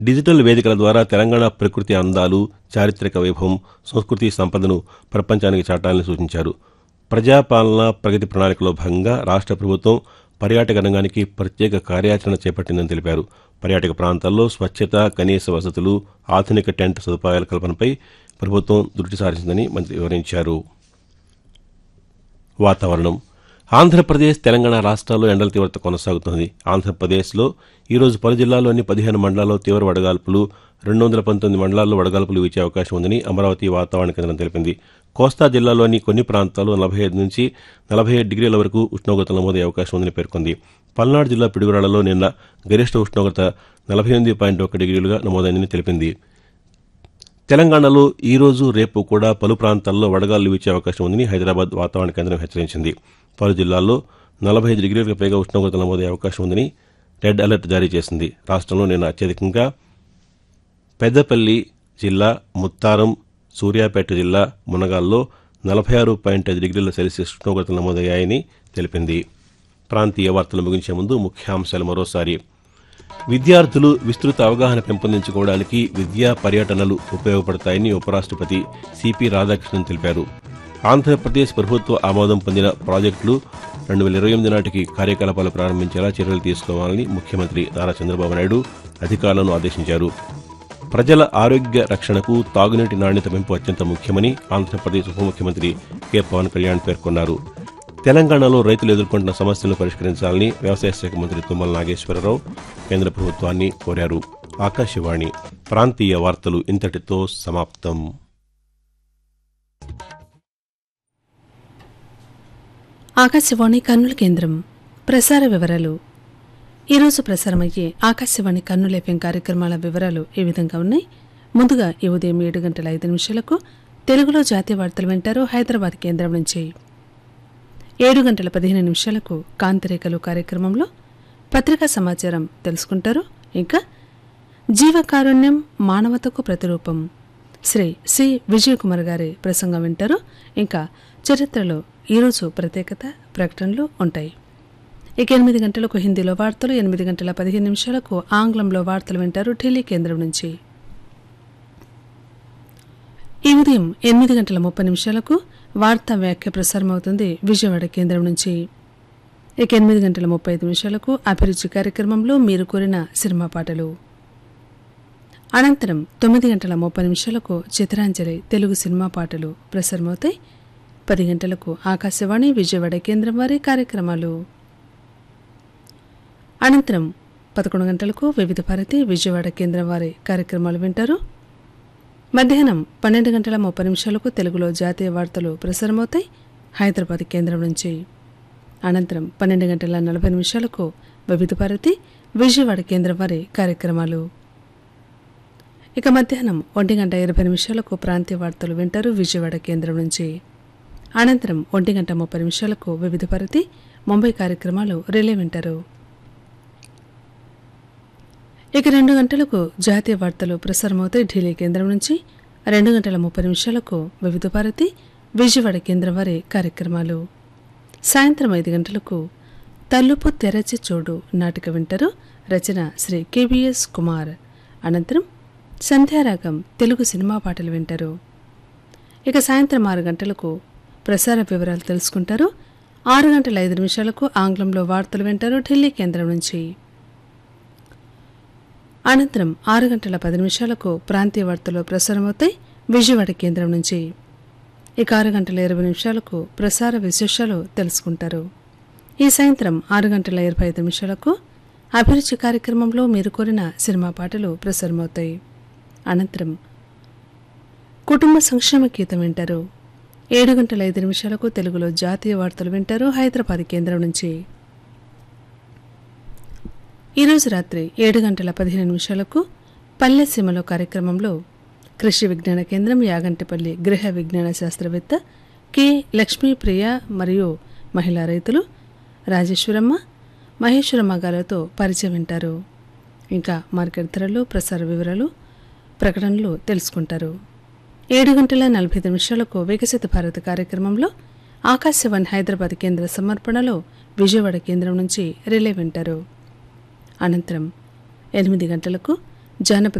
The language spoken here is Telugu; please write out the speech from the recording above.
డిజిటల్ వేదికల ద్వారా తెలంగాణ ప్రకృతి అందాలు చారిత్రక వైభవం సంస్కృతి సంపదను ప్రపంచానికి చాటాలని సూచించారు ప్రజాపాలన ప్రగతి ప్రణాళికలో భాగంగా రాష్ట్ర ప్రభుత్వం పర్యాటక రంగానికి ప్రత్యేక కార్యాచరణ చేపట్టిందని తెలిపారు పర్యాటక ప్రాంతాల్లో స్వచ్ఛత కనీస వసతులు ఆధునిక టెంట్ సదుపాయాల కల్పనపై ప్రభుత్వం దృష్టి సారించిందని మంత్రి వివరించారు వాతావరణం ఆంధ్రప్రదేశ్ తెలంగాణ రాష్ట్రాల్లో ఎండల తీవ్రత కొనసాగుతోంది ఆంధ్రప్రదేశ్లో ఈరోజు పలు జిల్లాల్లోని పదిహేను మండలాల్లో తీవ్ర వడగాల్పులు రెండు వందల పంతొమ్మిది మండలాల్లో వడగాల్పులు వీచే అవకాశం ఉందని అమరావతి వాతావరణ కేంద్రం తెలిపింది కోస్తా జిల్లాలోని కొన్ని ప్రాంతాల్లో నలభై ఐదు నుంచి నలభై ఏడు డిగ్రీల వరకు ఉష్ణోగ్రత నమోదయ్యే అవకాశం ఉందని పేర్కొంది పల్నాడు జిల్లా పిడుగురాళ్లలో నిన్న గరిష్ట ఉష్ణోగ్రత నలభై ఎనిమిది పాయింట్ ఒక డిగ్రీలుగా నమోదైందని తెలిపింది తెలంగాణలో ఈ రోజు రేపు కూడా పలు ప్రాంతాల్లో వడగాలు వీచే అవకాశం ఉందని హైదరాబాద్ వాతావరణ కేంద్రం హెచ్చరించింది పలు జిల్లాల్లో నలభై ఐదు డిగ్రీలకు పైగా ఉష్ణోగ్రత నమోదయ్యే అవకాశం ఉందని రెడ్ అలర్ట్ జారీ చేసింది రాష్ట్రంలో నిన్న అత్యధికంగా పెద్దపల్లి జిల్లా ముత్తారం సూర్యాపేట జిల్లా మునగాల్లో నలభై ఆరు పాయింట్ ఐదు డిగ్రీల సెల్సియస్ ఉష్ణోగ్రతలు నమోదయ్యాయని తెలిపింది ప్రాంతీయ వార్తలు ముగించే ముందు ముఖ్యాంశాలు మరోసారి విద్యార్థులు విస్తృత అవగాహన పెంపొందించుకోవడానికి విద్యా పర్యటనలు ఉపయోగపడతాయని ఉపరాష్ట్రపతి సిపి రాధాకృష్ణన్ తెలిపారు ఆంధ్రప్రదేశ్ ప్రభుత్వ ఆమోదం పొందిన ప్రాజెక్టులు రెండు వేల ఇరవై ఎనిమిది నాటికి కార్యకలాపాలు ప్రారంభించేలా చర్యలు తీసుకోవాలని ముఖ్యమంత్రి నారా చంద్రబాబు నాయుడు అధికారులను ఆదేశించారు ప్రజల ఆరోగ్య రక్షణకు తాగునీటి నాణ్యత పెంపు అత్యంత ముఖ్యమని ఆంధ్రప్రదేశ్ ఉప ముఖ్యమంత్రి కె పవన్ కళ్యాణ్ పేర్కొన్నారు తెలంగాణలో రైతులు ఎదుర్కొంటున్న సమస్యలను పరిష్కరించాలని వ్యవసాయ శాఖ మంత్రి తుమ్మల నాగేశ్వరరావు కేంద్ర ప్రభుత్వాన్ని కోరారు ఆకాశవాణి ప్రాంతీయ వార్తలు ఇంతటితో సమాప్తం ఆకాశవాణి కర్నూలు కేంద్రం ప్రసార వివరాలు ఈరోజు ప్రసారమయ్యే ఆకాశవాణి కర్నూలు ఎఫ్ఎం కార్యక్రమాల వివరాలు ఈ విధంగా ఉన్నాయి ముందుగా ఈ ఉదయం ఏడు గంటల ఐదు నిమిషాలకు తెలుగులో జాతీయ వార్తలు వింటారు హైదరాబాద్ కేంద్రం నుంచి ఏడు గంటల పదిహేను నిమిషాలకు కాంతిరేఖలు కార్యక్రమంలో పత్రికా సమాచారం తెలుసుకుంటారు ఇంకా జీవకారుణ్యం మానవతకు ప్రతిరూపం శ్రీ సి విజయకుమార్ గారి ప్రసంగం వింటారు ఇంకా చరిత్రలో ఈరోజు ప్రత్యేకత ప్రకటనలు ఉంటాయి ఇక ఎనిమిది గంటలకు హిందీలో వార్తలు ఎనిమిది గంటల పదిహేను నిమిషాలకు ఆంగ్లంలో వార్తలు వింటారు ఢిల్లీ కేంద్రం నుంచి ఈ ఉదయం ఎనిమిది గంటల ముప్పై నిమిషాలకు వార్తా వ్యాఖ్య ప్రసారమవుతుంది విజయవాడ కేంద్రం నుంచి ఇక ఎనిమిది గంటల ముప్పై ఐదు నిమిషాలకు అభిరుచి కార్యక్రమంలో మీరు కోరిన సినిమా పాటలు అనంతరం తొమ్మిది గంటల ముప్పై నిమిషాలకు చిత్రాంజలి తెలుగు సినిమా పాటలు ప్రసారమవుతాయి పది గంటలకు ఆకాశవాణి విజయవాడ కేంద్రం వారి కార్యక్రమాలు అనంతరం పదకొండు గంటలకు వివిధ భారతి విజయవాడ కేంద్రం వారి కార్యక్రమాలు వింటారు మధ్యాహ్నం పన్నెండు గంటల ముప్పై నిమిషాలకు తెలుగులో జాతీయ వార్తలు ప్రసారమవుతాయి హైదరాబాద్ కేంద్రం నుంచి అనంతరం పన్నెండు గంటల నలభై నిమిషాలకు వివిధ భారతి విజయవాడ కేంద్రం వారి కార్యక్రమాలు ఇక మధ్యాహ్నం ఒంటి గంట ఇరవై నిమిషాలకు ప్రాంతీయ వార్తలు వింటారు విజయవాడ కేంద్రం నుంచి అనంతరం ఒంటి గంట ముప్పై నిమిషాలకు వివిధ భారతి ముంబై కార్యక్రమాలు రిలే వింటారు ఇక రెండు గంటలకు జాతీయ వార్తలు ప్రసారమవుతాయి ఢిల్లీ కేంద్రం నుంచి రెండు గంటల ముప్పై నిమిషాలకు వివిధ భారతి విజయవాడ కేంద్రం వారి కార్యక్రమాలు సాయంత్రం ఐదు గంటలకు తలుపు తెరచి చూడు నాటిక వింటారు రచన శ్రీ కెవిఎస్ కుమార్ అనంతరం సంధ్యారాగం తెలుగు సినిమా పాటలు వింటారు ఇక సాయంత్రం ఆరు గంటలకు ప్రసార వివరాలు తెలుసుకుంటారు ఆరు గంటల ఐదు నిమిషాలకు ఆంగ్లంలో వార్తలు వింటారు ఢిల్లీ కేంద్రం నుంచి అనంతరం ఆరు గంటల పది నిమిషాలకు ప్రాంతీయ వార్తలు ప్రసారమవుతాయి విజయవాడ కేంద్రం నుంచి ఇక ఆరు గంటల ఇరవై నిమిషాలకు ప్రసార విశేషాలు తెలుసుకుంటారు ఈ సాయంత్రం ఆరు గంటల ఇరవై ఐదు నిమిషాలకు అభిరుచి కార్యక్రమంలో మీరు కోరిన సినిమా పాటలు ప్రసారమవుతాయి అనంతరం కుటుంబ సంక్షేమ గీతం వింటారు ఏడు గంటల ఐదు నిమిషాలకు తెలుగులో జాతీయ వార్తలు వింటారు హైదరాబాద్ కేంద్రం నుంచి ఈరోజు రాత్రి ఏడు గంటల పదిహేను నిమిషాలకు పల్లె సీమలో కార్యక్రమంలో కృషి విజ్ఞాన కేంద్రం యాగంటిపల్లి గృహ విజ్ఞాన శాస్త్రవేత్త కె లక్ష్మీప్రియ మరియు మహిళా రైతులు రాజేశ్వరమ్మ మహేశ్వరమ్మ గారితో పరిచయం వింటారు ఇంకా మార్కెట్ ధరలు ప్రసార వివరాలు ప్రకటనలు తెలుసుకుంటారు ఏడు గంటల నలభై ఐదు నిమిషాలకు వికసిత భారత్ కార్యక్రమంలో ఆకాశవాణి హైదరాబాద్ కేంద్ర సమర్పణలో విజయవాడ కేంద్రం నుంచి రిలే వింటారు అనంతరం ఎనిమిది గంటలకు జానపద